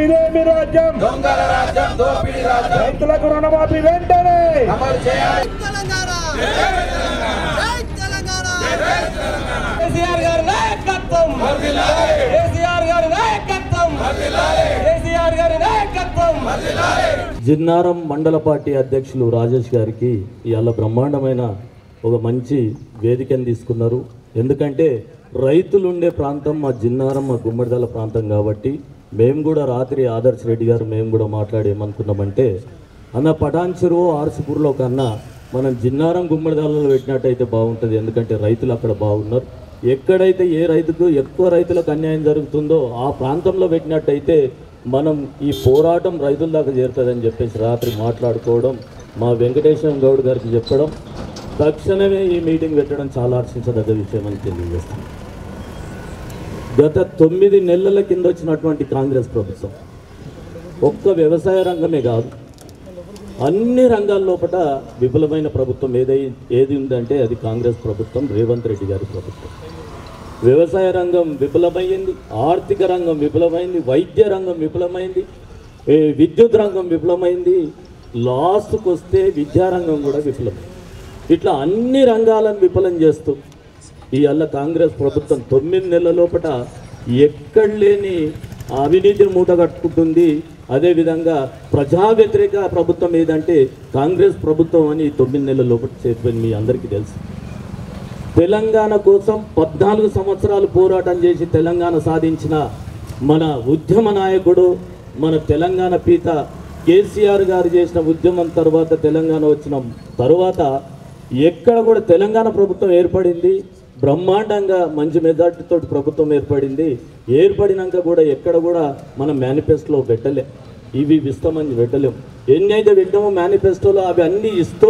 ఇదేమి రాజ్యం దొంగల రాజ్యం దోపిడీ రాజ్యం రైతులకు రుణమాఫీ వెంటనే అమలు చేయాలి తెలంగాణ జై తెలంగాణ కేసీఆర్ గారి నాయకత్వం కేసీఆర్ గారి నాయకత్వం కేసీఆర్ గారి నాయకత్వం జిన్నారం మండల పార్టీ అధ్యక్షులు రాజేష్ గారికి ఇవాళ బ్రహ్మాండమైన ఒక మంచి వేదికను తీసుకున్నారు ఎందుకంటే రైతులు ఉండే ప్రాంతం మా జిన్నారం మా గుమ్మడిదల ప్రాంతం కాబట్టి మేము కూడా రాత్రి ఆదర్శ్ రెడ్డి గారు మేము కూడా మాట్లాడి ఏమనుకున్నామంటే అన్న పటాన్ చెరువు ఆర్సిపూర్లో కన్నా మనం జిన్నారం గుమ్మడిదలలో పెట్టినట్టయితే బాగుంటుంది ఎందుకంటే రైతులు అక్కడ బాగున్నారు ఎక్కడైతే ఏ రైతుకు ఎక్కువ రైతులకు అన్యాయం జరుగుతుందో ఆ ప్రాంతంలో పెట్టినట్టయితే మనం ఈ పోరాటం రైతుల దాకా చేరుతుందని చెప్పేసి రాత్రి మాట్లాడుకోవడం మా వెంకటేశ్వర గౌడ్ గారికి చెప్పడం తక్షణమే ఈ మీటింగ్ పెట్టడం చాలా హర్షించదగ్గ విషయం అని తెలియజేస్తాం గత తొమ్మిది నెలల కింద వచ్చినటువంటి కాంగ్రెస్ ప్రభుత్వం ఒక్క వ్యవసాయ రంగమే కాదు అన్ని రంగాల లోపల విఫలమైన ప్రభుత్వం ఏదై ఏది ఉందంటే అది కాంగ్రెస్ ప్రభుత్వం రేవంత్ రెడ్డి గారి ప్రభుత్వం వ్యవసాయ రంగం విఫలమైంది ఆర్థిక రంగం విఫలమైంది వైద్య రంగం విఫలమైంది ఏ విద్యుత్ రంగం విఫలమైంది లాస్ట్కి వస్తే విద్యారంగం కూడా విఫలమైంది ఇట్లా అన్ని రంగాలను విఫలం చేస్తూ ఇవాళ కాంగ్రెస్ ప్రభుత్వం తొమ్మిది నెలల లోపల ఎక్కడ లేని అవినీతిని మూట కట్టుకుంటుంది అదేవిధంగా ప్రజా వ్యతిరేక ప్రభుత్వం ఏదంటే కాంగ్రెస్ ప్రభుత్వం అని ఈ తొమ్మిది నెలల లోపల చేరిపోయింది మీ అందరికీ తెలుసు తెలంగాణ కోసం పద్నాలుగు సంవత్సరాలు పోరాటం చేసి తెలంగాణ సాధించిన మన ఉద్యమ నాయకుడు మన తెలంగాణ పీత కేసీఆర్ గారు చేసిన ఉద్యమం తర్వాత తెలంగాణ వచ్చిన తర్వాత ఎక్కడ కూడా తెలంగాణ ప్రభుత్వం ఏర్పడింది బ్రహ్మాండంగా మంచి మెజార్టీతో ప్రభుత్వం ఏర్పడింది ఏర్పడినాక కూడా ఎక్కడ కూడా మనం మేనిఫెస్టోలో పెట్టలే ఇవి ఇస్తామని పెట్టలేం ఎన్ని అయితే పెట్టామో మేనిఫెస్టోలో అవి అన్నీ ఇస్తూ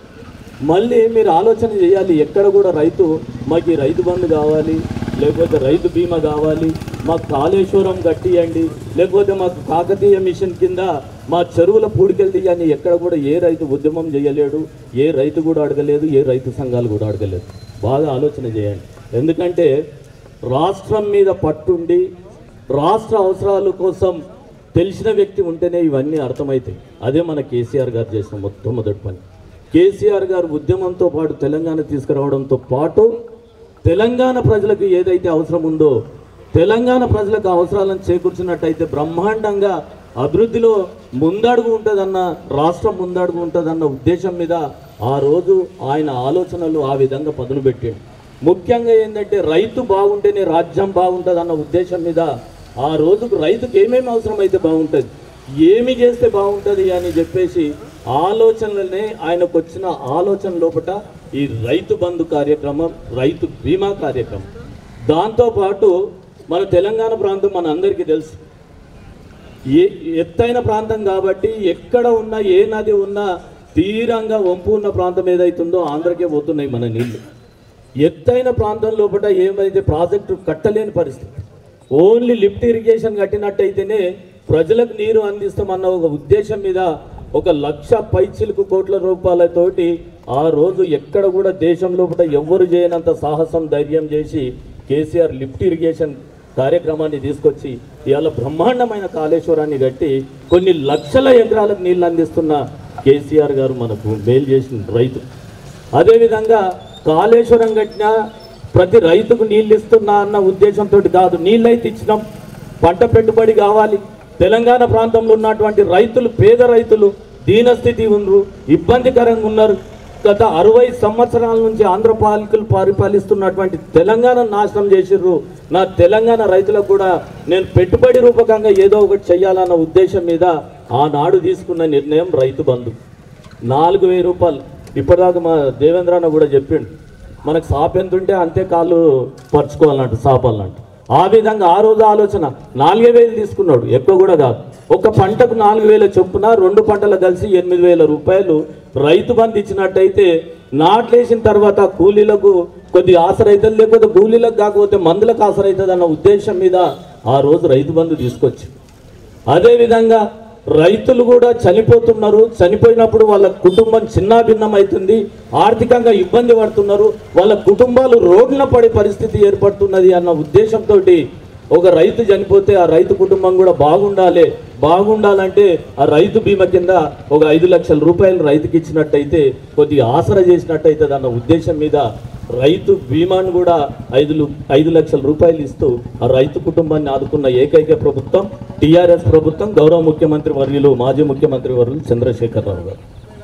మళ్ళీ మీరు ఆలోచన చేయాలి ఎక్కడ కూడా రైతు మాకు ఈ రైతు బంధు కావాలి లేకపోతే రైతు బీమా కావాలి మాకు కాళేశ్వరం కట్టియండి లేకపోతే మాకు కాకతీయ మిషన్ కింద మా చెరువుల పూడికెళ్ళి తీయని ఎక్కడ కూడా ఏ రైతు ఉద్యమం చేయలేడు ఏ రైతు కూడా అడగలేదు ఏ రైతు సంఘాలు కూడా అడగలేదు బాగా ఆలోచన చేయండి ఎందుకంటే రాష్ట్రం మీద పట్టుండి రాష్ట్ర అవసరాల కోసం తెలిసిన వ్యక్తి ఉంటేనే ఇవన్నీ అర్థమవుతాయి అదే మన కేసీఆర్ గారు చేసిన మొట్టమొదటి పని కేసీఆర్ గారు ఉద్యమంతో పాటు తెలంగాణ తీసుకురావడంతో పాటు తెలంగాణ ప్రజలకు ఏదైతే అవసరం ఉందో తెలంగాణ ప్రజలకు అవసరాలను చేకూర్చినట్టయితే బ్రహ్మాండంగా అభివృద్ధిలో ముందడుగు ఉంటుందన్న రాష్ట్రం ముందడుగు ఉంటుందన్న ఉద్దేశం మీద ఆ రోజు ఆయన ఆలోచనలు ఆ విధంగా పదును పెట్టాడు ముఖ్యంగా ఏంటంటే రైతు బాగుంటేనే రాజ్యం బాగుంటుంది అన్న ఉద్దేశం మీద ఆ రోజుకు రైతుకు ఏమేమి అవసరం అయితే బాగుంటుంది ఏమి చేస్తే బాగుంటుంది అని చెప్పేసి ఆలోచనలనే ఆయనకు వచ్చిన ఆలోచన లోపల ఈ రైతు బంధు కార్యక్రమం రైతు బీమా కార్యక్రమం దాంతోపాటు మన తెలంగాణ ప్రాంతం మన అందరికీ తెలుసు ఏ ఎత్తైన ప్రాంతం కాబట్టి ఎక్కడ ఉన్నా ఏ నది ఉన్నా తీరంగా వంపు ఉన్న ప్రాంతం ఏదైతుందో ఆంధ్రకే పోతున్నాయి మన నీళ్లు ఎత్తైన ప్రాంతం లోపల ఏమైతే ప్రాజెక్టు కట్టలేని పరిస్థితి ఓన్లీ లిఫ్ట్ ఇరిగేషన్ కట్టినట్టయితేనే ప్రజలకు నీరు అందిస్తామన్న ఒక ఉద్దేశం మీద ఒక లక్ష పైచిలుకు కోట్ల రూపాయలతోటి ఆ రోజు ఎక్కడ కూడా దేశం లోపల ఎవ్వరు చేయనంత సాహసం ధైర్యం చేసి కేసీఆర్ లిఫ్ట్ ఇరిగేషన్ కార్యక్రమాన్ని తీసుకొచ్చి ఇవాళ బ్రహ్మాండమైన కాళేశ్వరాన్ని కట్టి కొన్ని లక్షల ఎకరాలకు నీళ్ళు అందిస్తున్న కేసీఆర్ గారు మనకు మేలు చేసిన రైతు అదేవిధంగా కాళేశ్వరం కట్టిన ప్రతి రైతుకు నీళ్ళు ఇస్తున్నా అన్న ఉద్దేశంతో కాదు నీళ్ళైతే ఇచ్చినాం పంట పెట్టుబడి కావాలి తెలంగాణ ప్రాంతంలో ఉన్నటువంటి రైతులు పేద రైతులు దీనస్థితి ఉన్నారు ఇబ్బందికరంగా ఉన్నారు గత అరవై సంవత్సరాల నుంచి ఆంధ్ర పాలకులు పరిపాలిస్తున్నటువంటి తెలంగాణ నాశనం చేసిర్రు నా తెలంగాణ రైతులకు కూడా నేను పెట్టుబడి రూపకంగా ఏదో ఒకటి చేయాలన్న ఉద్దేశం మీద ఆనాడు తీసుకున్న నిర్ణయం రైతు బంధు నాలుగు వెయ్యి రూపాయలు ఇప్పటిదాకా మా దేవేంద్ర అన్న కూడా చెప్పిండు మనకు సాప్ ఎంత ఉంటే అంతే కాళ్ళు పరుచుకోవాలంట సాపాలంట ఆ విధంగా ఆ రోజు ఆలోచన నాలుగే వేలు తీసుకున్నాడు ఎక్కువ కూడా కాదు ఒక పంటకు నాలుగు వేల చొప్పున రెండు పంటలు కలిసి ఎనిమిది వేల రూపాయలు రైతు బంధు ఇచ్చినట్టయితే నాట్లేసిన తర్వాత కూలీలకు కొద్ది ఆసరైతుంది లేకపోతే కూలీలకు కాకపోతే మందులకు ఆసరైతుంది అన్న ఉద్దేశం మీద ఆ రోజు రైతు బంధు తీసుకొచ్చి అదేవిధంగా రైతులు కూడా చనిపోతున్నారు చనిపోయినప్పుడు వాళ్ళ కుటుంబం చిన్నాభిన్నం అవుతుంది ఆర్థికంగా ఇబ్బంది పడుతున్నారు వాళ్ళ కుటుంబాలు రోడ్ల పడే పరిస్థితి ఏర్పడుతున్నది అన్న ఉద్దేశంతో ఒక రైతు చనిపోతే ఆ రైతు కుటుంబం కూడా బాగుండాలి బాగుండాలంటే ఆ రైతు బీమా కింద ఒక ఐదు లక్షల రూపాయలు రైతుకి ఇచ్చినట్టయితే కొద్దిగా ఆసరా చేసినట్టయితే అన్న ఉద్దేశం మీద రైతు బీమాను కూడా ఐదు లు- ఐదు లక్షల రూపాయలు ఇస్తూ ఆ రైతు కుటుంబాన్ని ఆదుకున్న ఏకైక ప్రభుత్వం టీఆర్ఎస్ ప్రభుత్వం గౌరవ ముఖ్యమంత్రి వర్యులు మాజీ ముఖ్యమంత్రి వర్యులు చంద్రశేఖరరావు గారు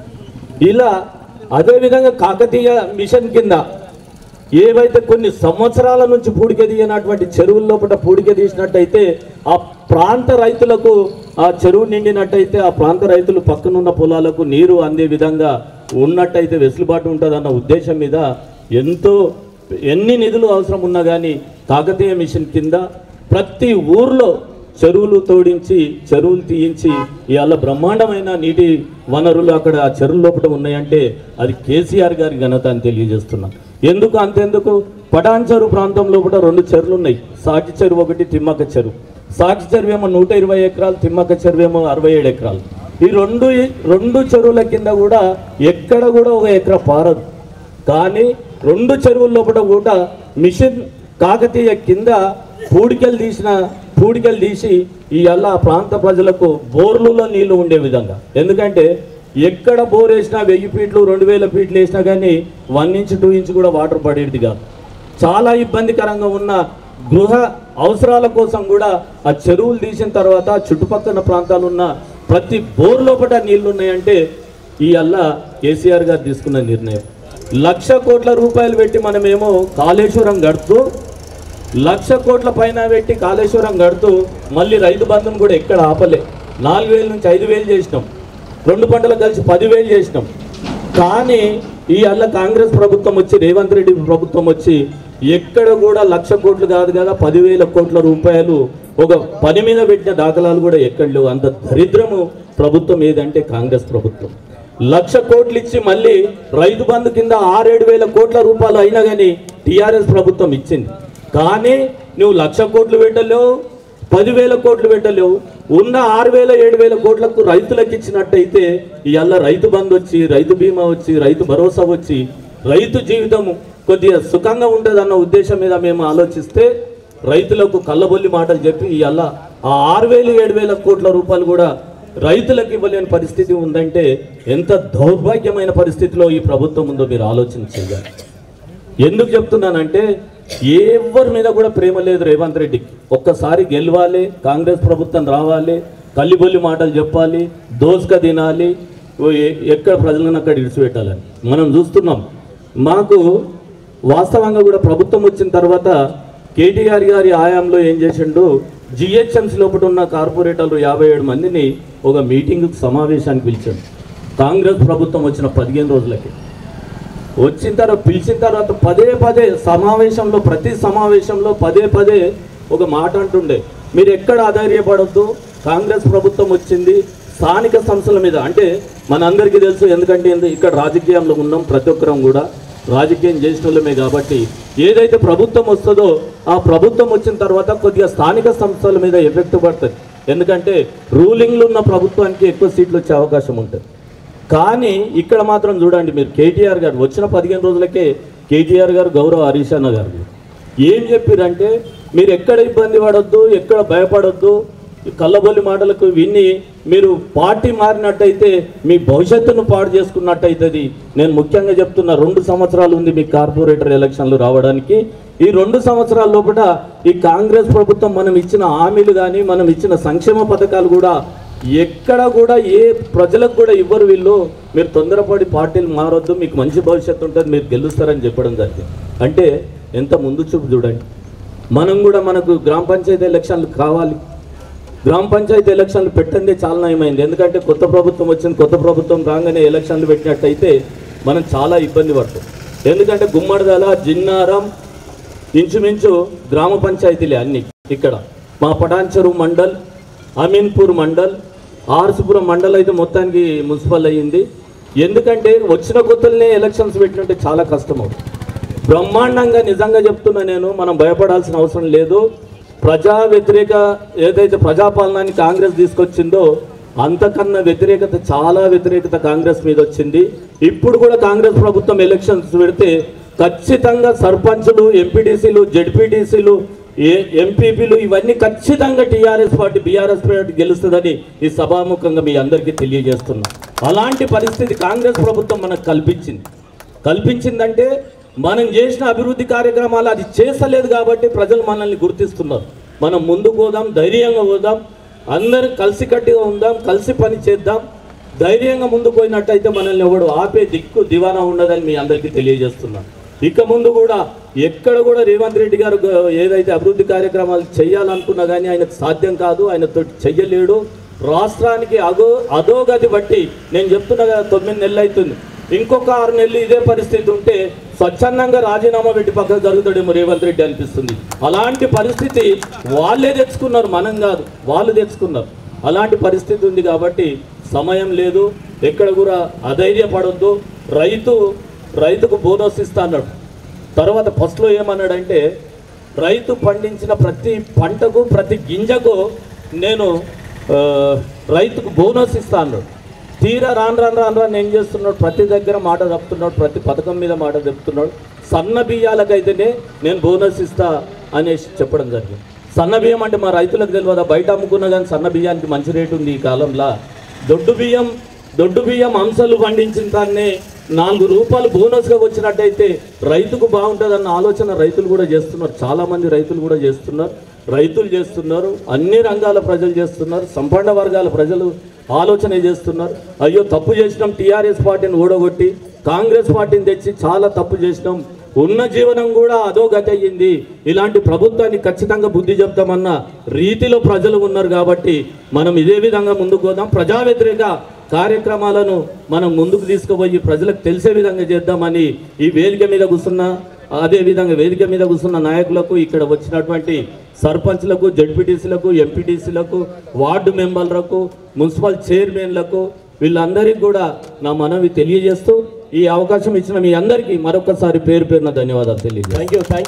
ఇలా అదేవిధంగా కాకతీయ మిషన్ కింద ఏవైతే కొన్ని సంవత్సరాల నుంచి పూడిక తీయనటువంటి చెరువుల లోపల పూడిక తీసినట్టయితే ఆ ప్రాంత రైతులకు ఆ చెరువు నిండినట్టయితే ఆ ప్రాంత రైతులు పక్కనున్న పొలాలకు నీరు అందే విధంగా ఉన్నట్టయితే వెసులుబాటు ఉంటుందన్న ఉద్దేశం మీద ఎంతో ఎన్ని నిధులు అవసరం ఉన్నా కానీ కాకతీయ మిషన్ కింద ప్రతి ఊర్లో చెరువులు తోడించి చెరువులు తీయించి ఇవాళ బ్రహ్మాండమైన నీటి వనరులు అక్కడ ఆ చెరువుల లోపల ఉన్నాయంటే అది కేసీఆర్ గారి ఘనత అని తెలియజేస్తున్నా ఎందుకు అంతెందుకు పటాన్ చెరువు ప్రాంతం లోపల రెండు చెరువులు ఉన్నాయి సాకి చెరువు ఒకటి తిమ్మక్క చెరువు సాకి చెరువు ఏమో నూట ఇరవై ఎకరాలు తిమ్మక్క చెరువు ఏమో అరవై ఏడు ఎకరాలు ఈ రెండు రెండు చెరువుల కింద కూడా ఎక్కడ కూడా ఒక ఎకరా పారదు కానీ రెండు చెరువుల లోపల కూడా మిషన్ కాకతీయ కింద పూడికలు తీసిన పూడికలు తీసి ఈ అల్ల ప్రాంత ప్రజలకు బోర్లులో నీళ్లు ఉండే విధంగా ఎందుకంటే ఎక్కడ బోర్ వేసినా వెయ్యి ఫీట్లు రెండు వేల ఫీట్లు వేసినా కానీ వన్ ఇంచ్ టూ ఇంచ్ కూడా వాటర్ పడేది కాదు చాలా ఇబ్బందికరంగా ఉన్న గృహ అవసరాల కోసం కూడా ఆ చెరువులు తీసిన తర్వాత చుట్టుపక్కల ప్రాంతాలు ఉన్న ప్రతి బోర్ లోపల నీళ్లు ఉన్నాయంటే ఈ అల్ల కేసీఆర్ గారు తీసుకున్న నిర్ణయం లక్ష కోట్ల రూపాయలు పెట్టి మనమేమో కాళేశ్వరం గడుతూ లక్ష కోట్ల పైన పెట్టి కాళేశ్వరం కడుతూ మళ్ళీ రైతు బంధుని కూడా ఎక్కడ ఆపలే నాలుగు వేల నుంచి ఐదు వేలు చేసినాం రెండు పంటలు కలిసి పదివేలు చేసినాం కానీ ఈ అల్ల కాంగ్రెస్ ప్రభుత్వం వచ్చి రేవంత్ రెడ్డి ప్రభుత్వం వచ్చి ఎక్కడ కూడా లక్ష కోట్లు కాదు కదా పదివేల కోట్ల రూపాయలు ఒక పని మీద పెట్టిన దాఖలాలు కూడా ఎక్కడ లేవు అంత దరిద్రము ప్రభుత్వం ఏదంటే కాంగ్రెస్ ప్రభుత్వం లక్ష కోట్లు ఇచ్చి మళ్ళీ రైతు బంధు కింద ఆరేడు వేల కోట్ల రూపాయలు అయినా కానీ టీఆర్ఎస్ ప్రభుత్వం ఇచ్చింది కానీ నువ్వు లక్ష కోట్లు పెట్టలేవు పదివేల కోట్లు పెట్టలేవు ఉన్న ఆరు వేల ఏడు వేల కోట్లకు రైతులకు ఇచ్చినట్టయితే ఇవాళ రైతు బంధు వచ్చి రైతు బీమా వచ్చి రైతు భరోసా వచ్చి రైతు జీవితం కొద్దిగా సుఖంగా ఉంటుంది అన్న ఉద్దేశం మీద మేము ఆలోచిస్తే రైతులకు కళ్ళబొల్లి మాటలు చెప్పి ఇవాళ ఆ ఆరు వేలు ఏడు వేల కోట్ల రూపాయలు కూడా రైతులకు ఇవ్వలేని పరిస్థితి ఉందంటే ఎంత దౌర్భాగ్యమైన పరిస్థితిలో ఈ ప్రభుత్వం ఉందో మీరు ఆలోచన చేయాలి ఎందుకు చెప్తున్నానంటే ఎవరి మీద కూడా ప్రేమ లేదు రేవంత్ రెడ్డికి ఒక్కసారి గెలవాలి కాంగ్రెస్ ప్రభుత్వం రావాలి కల్లిబొల్లి మాటలు చెప్పాలి దోసుక తినాలి ఓ ఎ- ఎక్కడ ప్రజలను అక్కడ ఇడిచిపెట్టాలని మనం చూస్తున్నాం మాకు వాస్తవంగా కూడా ప్రభుత్వం వచ్చిన తర్వాత కేటీఆర్ గారి ఆయాంలో ఏం చేసిండు జిహెచ్ఎంసీ లోపల ఉన్న కార్పొరేటర్లు యాభై ఏడు మందిని ఒక మీటింగ్ సమావేశానికి పిలిచాడు కాంగ్రెస్ ప్రభుత్వం వచ్చిన పదిహేను రోజులకి వచ్చిన తర్వాత పిలిచిన తర్వాత పదే పదే సమావేశంలో ప్రతి సమావేశంలో పదే పదే ఒక మాట అంటుండే మీరు ఎక్కడ ఆధైర్యపడొద్దు కాంగ్రెస్ ప్రభుత్వం వచ్చింది స్థానిక సంస్థల మీద అంటే మనందరికీ తెలుసు ఎందుకంటే ఏంది- ఇక్కడ రాజకీయంలో ఉన్నాం ప్రతి ఒక్కరం కూడా రాజకీయం చేసిన వాళ్ళమే కాబట్టి ఏదైతే ప్రభుత్వం వస్తుందో ఆ ప్రభుత్వం వచ్చిన తర్వాత కొద్దిగా స్థానిక సంస్థల మీద ఎఫెక్ట్ పడుతుంది ఎందుకంటే రూలింగ్లో ఉన్న ప్రభుత్వానికి ఎక్కువ సీట్లు వచ్చే అవకాశం ఉంటుంది కానీ ఇక్కడ మాత్రం చూడండి మీరు కేటీఆర్ గారు వచ్చిన పదిహేను రోజులకే కేటీఆర్ గారు గౌరవ హరీష్ అన్న గారు ఏం చెప్పారంటే మీరు ఎక్కడ ఇబ్బంది పడొద్దు ఎక్కడ భయపడొద్దు ఈ కళ్ళబొల్లి మాటలకు విని మీరు పార్టీ మారినట్టయితే మీ భవిష్యత్తును పాడు చేసుకున్నట్టయితది నేను ముఖ్యంగా చెప్తున్నా రెండు సంవత్సరాలు ఉంది మీ కార్పొరేటర్ ఎలక్షన్లు రావడానికి ఈ రెండు సంవత్సరాల లోపల ఈ కాంగ్రెస్ ప్రభుత్వం మనం ఇచ్చిన హామీలు కానీ మనం ఇచ్చిన సంక్షేమ పథకాలు కూడా ఎక్కడ కూడా ఏ ప్రజలకు కూడా ఇవ్వరు వీళ్ళు మీరు తొందరపడి పార్టీలు మారొద్దు మీకు మంచి భవిష్యత్తు ఉంటుంది మీరు గెలుస్తారని చెప్పడం జరిగింది అంటే ఎంత ముందు చూపు చూడండి మనం కూడా మనకు గ్రామ పంచాయతీ ఎలక్షన్లు కావాలి గ్రామ పంచాయతీ ఎలక్షన్లు పెట్టండి చాలా నయమైంది ఎందుకంటే కొత్త ప్రభుత్వం వచ్చింది కొత్త ప్రభుత్వం రాగానే ఎలక్షన్లు పెట్టినట్టయితే మనం చాలా ఇబ్బంది పడతాం ఎందుకంటే గుమ్మడిదల జిన్నారం ఇంచుమించు గ్రామ పంచాయతీలే అన్ని ఇక్కడ మా పటాన్చెరు మండల్ అమీన్పూర్ మండల్ ఆర్సిపురం మండల్ అయితే మొత్తానికి మున్సిపల్ అయ్యింది ఎందుకంటే వచ్చిన కొత్తలనే ఎలక్షన్స్ పెట్టినట్టే చాలా కష్టం అవుతుంది బ్రహ్మాండంగా నిజంగా చెప్తున్నా నేను మనం భయపడాల్సిన అవసరం లేదు ప్రజా వ్యతిరేక ఏదైతే ప్రజాపాలనాన్ని కాంగ్రెస్ తీసుకొచ్చిందో అంతకన్నా వ్యతిరేకత చాలా వ్యతిరేకత కాంగ్రెస్ మీద వచ్చింది ఇప్పుడు కూడా కాంగ్రెస్ ప్రభుత్వం ఎలక్షన్స్ పెడితే ఖచ్చితంగా సర్పంచులు ఎంపీటీసీలు జడ్పీటీసీలు ఏ ఎంపీపీలు ఇవన్నీ ఖచ్చితంగా టీఆర్ఎస్ పార్టీ బీఆర్ఎస్ పార్టీ గెలుస్తుందని ఈ సభాముఖంగా మీ అందరికీ తెలియజేస్తున్నాం అలాంటి పరిస్థితి కాంగ్రెస్ ప్రభుత్వం మనకు కల్పించింది కల్పించిందంటే మనం చేసిన అభివృద్ధి కార్యక్రమాలు అది చేస్తలేదు కాబట్టి ప్రజలు మనల్ని గుర్తిస్తున్నారు మనం ముందుకు పోదాం ధైర్యంగా పోదాం అందరూ కలిసికట్టుగా ఉందాం కలిసి పని చేద్దాం ధైర్యంగా ముందుకు పోయినట్టయితే మనల్ని ఎవడు ఆపే దిక్కు దివానా ఉండదని మీ అందరికీ తెలియజేస్తున్నాను ఇక ముందు కూడా ఎక్కడ కూడా రేవంత్ రెడ్డి గారు గ- ఏదైతే అభివృద్ధి కార్యక్రమాలు చేయాలనుకున్నా కానీ ఆయనకు సాధ్యం కాదు ఆయనతో చెయ్యలేడు రాష్ట్రానికి అగో అధోగతి బట్టి నేను చెప్తున్నా కదా తొమ్మిది నెలలు అవుతుంది ఇంకొక ఆరు నెలలు ఇదే పరిస్థితి ఉంటే స్వచ్ఛందంగా రాజీనామా పెట్టి పక్కన జరుగుతాడేమో రేవంత్ రెడ్డి అనిపిస్తుంది అలాంటి పరిస్థితి వాళ్ళే తెచ్చుకున్నారు మనం కాదు వాళ్ళు తెచ్చుకున్నారు అలాంటి పరిస్థితి ఉంది కాబట్టి సమయం లేదు ఎక్కడ కూడా అధైర్యపడొద్దు రైతు రైతుకు బోనస్ ఇస్తా అన్నాడు తర్వాత ఫస్ట్లో ఏమన్నాడంటే రైతు పండించిన ప్రతి పంటకు ప్రతి గింజకు నేను ఆ, రైతుకు బోనస్ ఇస్తా అన్నాడు తీరా రాను రాను రాను రాను ఏం చేస్తున్నాడు ప్రతి దగ్గర మాట చెప్తున్నాడు ప్రతి పథకం మీద మాట చెప్తున్నాడు సన్న బియ్యాలకైతేనే నేను బోనస్ ఇస్తా అనేసి చెప్పడం జరిగింది సన్న బియ్యం అంటే మా రైతులకు తెలియదా బయట అమ్ముకున్నా కానీ సన్న బియ్యానికి మంచి రేటు ఉంది ఈ కాలంలో దొడ్డు బియ్యం దొడ్డు బియ్యం అంశాలు పండించిన దాన్ని నాలుగు రూపాయలు బోనస్గా వచ్చినట్టయితే రైతుకు బాగుంటుందన్న ఆలోచన రైతులు కూడా చేస్తున్నారు చాలా మంది రైతులు కూడా చేస్తున్నారు రైతులు చేస్తున్నారు అన్ని రంగాల ప్రజలు చేస్తున్నారు సంపన్న వర్గాల ప్రజలు ఆలోచన చేస్తున్నారు అయ్యో తప్పు చేసినాం టీఆర్ఎస్ పార్టీని ఓడగొట్టి కాంగ్రెస్ పార్టీని తెచ్చి చాలా తప్పు చేసినాం ఉన్న జీవనం కూడా అదో గతి అయ్యింది ఇలాంటి ప్రభుత్వాన్ని ఖచ్చితంగా బుద్ధి చెప్తామన్న రీతిలో ప్రజలు ఉన్నారు కాబట్టి మనం ఇదే విధంగా ముందుకు పోదాం ప్రజా వ్యతిరేక కార్యక్రమాలను మనం ముందుకు తీసుకుపోయి ప్రజలకు తెలిసే విధంగా చేద్దామని ఈ వేదిక మీద కూర్చున్న అదే విధంగా వేదిక మీద కూర్చున్న నాయకులకు ఇక్కడ వచ్చినటువంటి సర్పంచ్లకు జడ్పీటీసీలకు ఎంపీటీసీలకు వార్డు మెంబర్లకు మున్సిపల్ చైర్మన్లకు వీళ్ళందరికీ కూడా నా మనవి తెలియజేస్తూ ఈ అవకాశం ఇచ్చిన మీ అందరికీ మరొకసారి పేరు పేరున ధన్యవాదాలు తెలియజేస్తాను థ్యాంక్ యూ థ్యాంక్